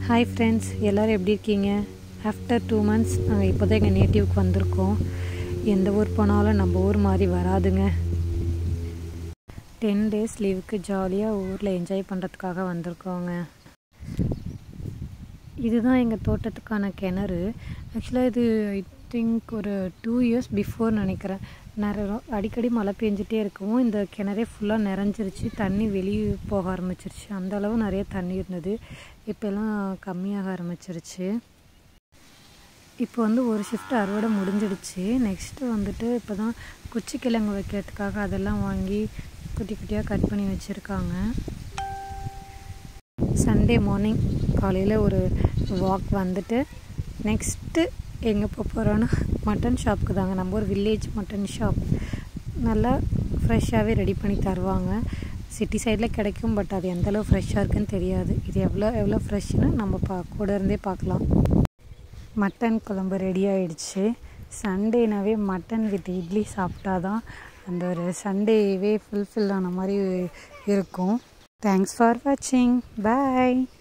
hi friends எல்லோரும் எப்படி இருக்கீங்க ஆஃப்டர் டூ மந்த்ஸ் நாங்கள் இப்போ தான் எங்கள் நேட்டிவ்க்கு வந்திருக்கோம் எந்த ஊர் போனாலும் நம்ம ஊர் மாதிரி வராதுங்க டென் டேஸ் லீவுக்கு ஜாலியாக ஊரில் என்ஜாய் பண்ணுறதுக்காக வந்திருக்கோங்க இதுதான் எங்கள் தோட்டத்துக்கான கிணறு ஆக்சுவலாக இது ஐ திங்க் ஒரு டூ இயர்ஸ் பிஃபோர் நினைக்கிறேன் நிறைய அடிக்கடி மழை பெஞ்சிட்டே இருக்கவும் இந்த கிணறே ஃபுல்லாக நிறைஞ்சிருச்சு தண்ணி வெளியே போக ஆரம்பிச்சிருச்சு அந்த அளவு நிறைய தண்ணி இருந்தது இப்போல்லாம் கம்மியாக ஆரம்பிச்சிருச்சு இப்போ வந்து ஒரு ஷிஃப்ட் அறுவடை முடிஞ்சிடுச்சு நெக்ஸ்ட்டு வந்துட்டு இப்போ தான் குச்சி கிழங்கு வைக்கிறதுக்காக அதெல்லாம் வாங்கி குட்டி குட்டியாக கட் பண்ணி வச்சுருக்காங்க சண்டே மார்னிங் காலையில் ஒரு வாக் வந்துட்டு நெக்ஸ்ட்டு எங்கே போக போகிறோன்னா மட்டன் ஷாப்புக்கு தாங்க நம்ம ஒரு வில்லேஜ் மட்டன் ஷாப் நல்லா ஃப்ரெஷ்ஷாகவே ரெடி பண்ணி தருவாங்க சிட்டி சைடில் கிடைக்கும் பட் அது எந்தளவு ஃப்ரெஷ்ஷாக இருக்குன்னு தெரியாது இது எவ்வளோ எவ்வளோ ஃப்ரெஷ்ஷுன்னு நம்ம பா கூட இருந்தே பார்க்கலாம் மட்டன் குழம்பு ரெடி ஆகிடுச்சு சண்டேனாவே மட்டன் வித் இட்லி சாப்பிட்டா தான் அந்த ஒரு சண்டேவே ஃபுல்ஃபில் ஆன மாதிரி இருக்கும் தேங்க்ஸ் ஃபார் வாட்சிங் பாய்